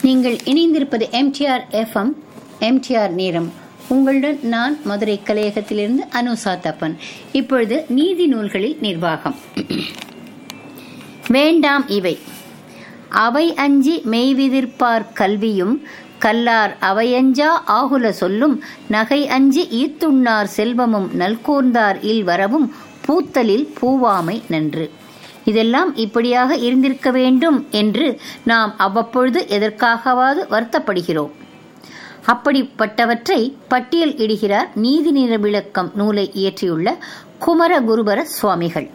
நீங்கள் இணைந்திருப்பது MTR FM MTR நேரம் உங்களுடன் நான் மதுரை கலையகத்திலிருந்து அனுசா தப்பன் இப்பொழுது நீதி நூல்களில் நிர்வாகம் வேண்டாம் இவை அவை அஞ்சி மெய்விதிர்ப்பார் கல்வியும் கல்லார் அவையஞ்சா ஆகுல சொல்லும் நகை அஞ்சி ஈத்துண்ணார் செல்வமும் நல்கூர்ந்தார் இல் வரவும் பூத்தலில் பூவாமை நன்று இதெல்லாம் இப்படியாக இருந்திருக்க வேண்டும் என்று நாம் அவ்வப்பொழுது எதற்காகவாது வருத்தப்படுகிறோம் அப்படிப்பட்டவற்றை பட்டியல் இடுகிறார் நீதி நிற விளக்கம் நூலை இயற்றியுள்ள குமரகுருபர சுவாமிகள்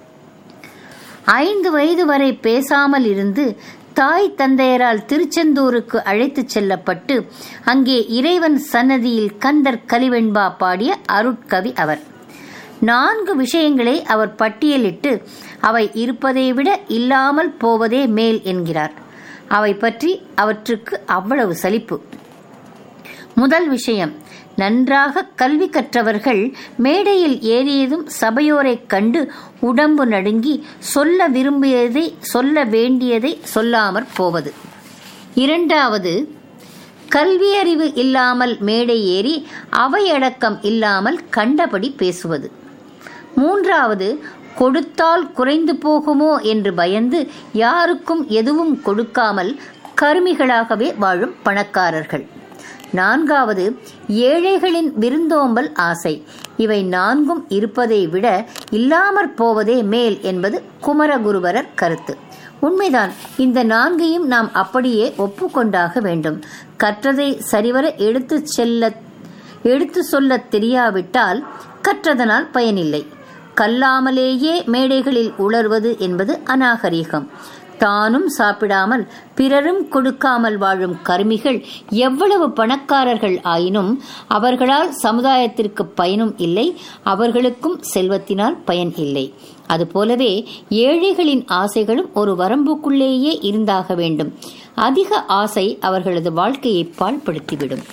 ஐந்து வயது வரை பேசாமல் இருந்து தாய் தந்தையரால் திருச்செந்தூருக்கு அழைத்துச் செல்லப்பட்டு அங்கே இறைவன் சன்னதியில் கந்தர் கலிவெண்பா பாடிய அருட்கவி அவர் நான்கு விஷயங்களை அவர் பட்டியலிட்டு அவை இருப்பதை விட இல்லாமல் போவதே மேல் என்கிறார் அவை பற்றி அவற்றுக்கு அவ்வளவு சலிப்பு முதல் விஷயம் நன்றாக கல்வி கற்றவர்கள் மேடையில் ஏறியதும் சபையோரைக் கண்டு உடம்பு நடுங்கி சொல்ல விரும்பியதை சொல்ல வேண்டியதை சொல்லாமற் போவது இரண்டாவது கல்வியறிவு இல்லாமல் மேடை ஏறி அவையடக்கம் இல்லாமல் கண்டபடி பேசுவது மூன்றாவது கொடுத்தால் குறைந்து போகுமோ என்று பயந்து யாருக்கும் எதுவும் கொடுக்காமல் கருமிகளாகவே வாழும் பணக்காரர்கள் நான்காவது ஏழைகளின் விருந்தோம்பல் ஆசை இவை நான்கும் இருப்பதை விட இல்லாமற் போவதே மேல் என்பது குமரகுருவரர் கருத்து உண்மைதான் இந்த நான்கையும் நாம் அப்படியே ஒப்புக்கொண்டாக வேண்டும் கற்றதை சரிவர எடுத்து செல்ல எடுத்து சொல்ல தெரியாவிட்டால் கற்றதனால் பயனில்லை கல்லாமலேயே மேடைகளில் உளர்வது என்பது அநாகரீகம் தானும் சாப்பிடாமல் பிறரும் கொடுக்காமல் வாழும் கருமிகள் எவ்வளவு பணக்காரர்கள் ஆயினும் அவர்களால் சமுதாயத்திற்கு பயனும் இல்லை அவர்களுக்கும் செல்வத்தினால் பயன் இல்லை அதுபோலவே ஏழைகளின் ஆசைகளும் ஒரு வரம்புக்குள்ளேயே இருந்தாக வேண்டும் அதிக ஆசை அவர்களது வாழ்க்கையை பாழ்படுத்திவிடும்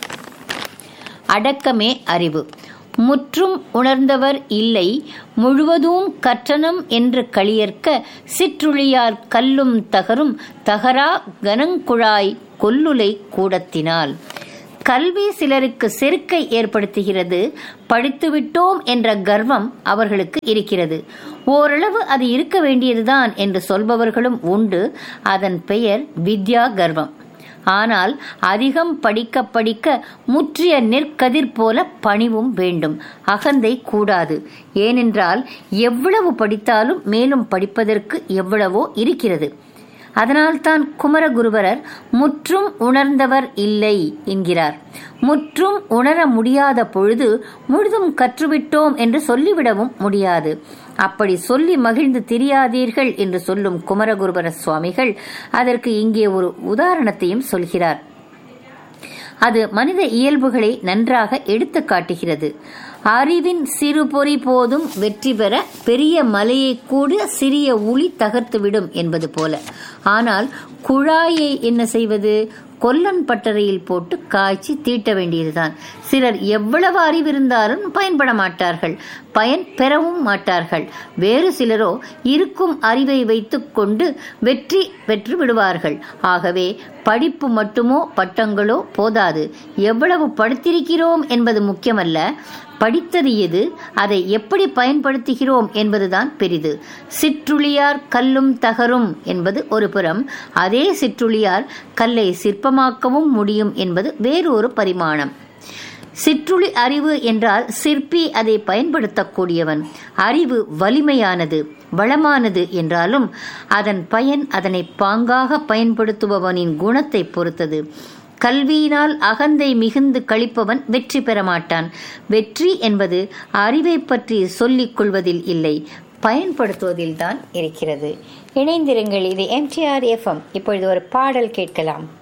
அடக்கமே அறிவு முற்றும் உணர்ந்தவர் இல்லை முழுவதும் கற்றனம் என்று களியற்க சிற்றுளியார் கல்லும் தகரும் தகரா கனங்குழாய் கொல்லுலை கூடத்தினால் கல்வி சிலருக்கு செருக்கை ஏற்படுத்துகிறது படித்துவிட்டோம் என்ற கர்வம் அவர்களுக்கு இருக்கிறது ஓரளவு அது இருக்க வேண்டியதுதான் என்று சொல்பவர்களும் உண்டு அதன் பெயர் வித்யா கர்வம் ஆனால் அதிகம் படிக்க படிக்க முற்றிய நெற்கதிர் போல பணிவும் வேண்டும் அகந்தை கூடாது ஏனென்றால் எவ்வளவு படித்தாலும் மேலும் படிப்பதற்கு எவ்வளவோ இருக்கிறது அதனால்தான் குமரகுருவரர் முற்றும் உணர்ந்தவர் இல்லை என்கிறார் முற்றும் உணர முடியாத பொழுது முழுதும் கற்றுவிட்டோம் என்று சொல்லிவிடவும் முடியாது அப்படி சொல்லி மகிழ்ந்து திரியாதீர்கள் என்று சொல்லும் குமரகுருபர சுவாமிகள் அதற்கு இங்கே ஒரு உதாரணத்தையும் சொல்கிறார் அது மனித இயல்புகளை நன்றாக எடுத்து காட்டுகிறது அறிவின் சிறு பொறி போதும் வெற்றி பெற பெரிய மலையை கூட சிறிய உளி தகர்த்துவிடும் என்பது போல ஆனால் குழாயை என்ன செய்வது கொல்லன் பட்டறையில் போட்டு காய்ச்சி தீட்ட வேண்டியதுதான் சிலர் எவ்வளவு அறிவிருந்தாலும் பயன்பட மாட்டார்கள் பயன் பெறவும் மாட்டார்கள் வேறு சிலரோ இருக்கும் அறிவை வைத்துக் கொண்டு வெற்றி பெற்று விடுவார்கள் ஆகவே படிப்பு மட்டுமோ பட்டங்களோ போதாது எவ்வளவு படித்திருக்கிறோம் என்பது முக்கியமல்ல படித்தது எது அதை எப்படி பயன்படுத்துகிறோம் என்பதுதான் பெரிது சிற்றுளியார் கல்லும் தகரும் என்பது ஒரு புறம் அதே சிற்றுளியார் கல்லை சிற்பமாக்கவும் முடியும் என்பது வேறொரு பரிமாணம் சிற்றுளி அறிவு என்றால் சிற்பி அதை பயன்படுத்தக்கூடியவன் அறிவு வலிமையானது வளமானது என்றாலும் அதன் பயன் அதனை பாங்காக பயன்படுத்துபவனின் குணத்தை பொறுத்தது கல்வியினால் அகந்தை மிகுந்து கழிப்பவன் வெற்றி பெற மாட்டான் வெற்றி என்பது அறிவை பற்றி சொல்லிக் கொள்வதில் இல்லை பயன்படுத்துவதில்தான் இருக்கிறது இணைந்திருங்கள் இது எம்டிஆர் எஃப்எம் இப்பொழுது ஒரு பாடல் கேட்கலாம்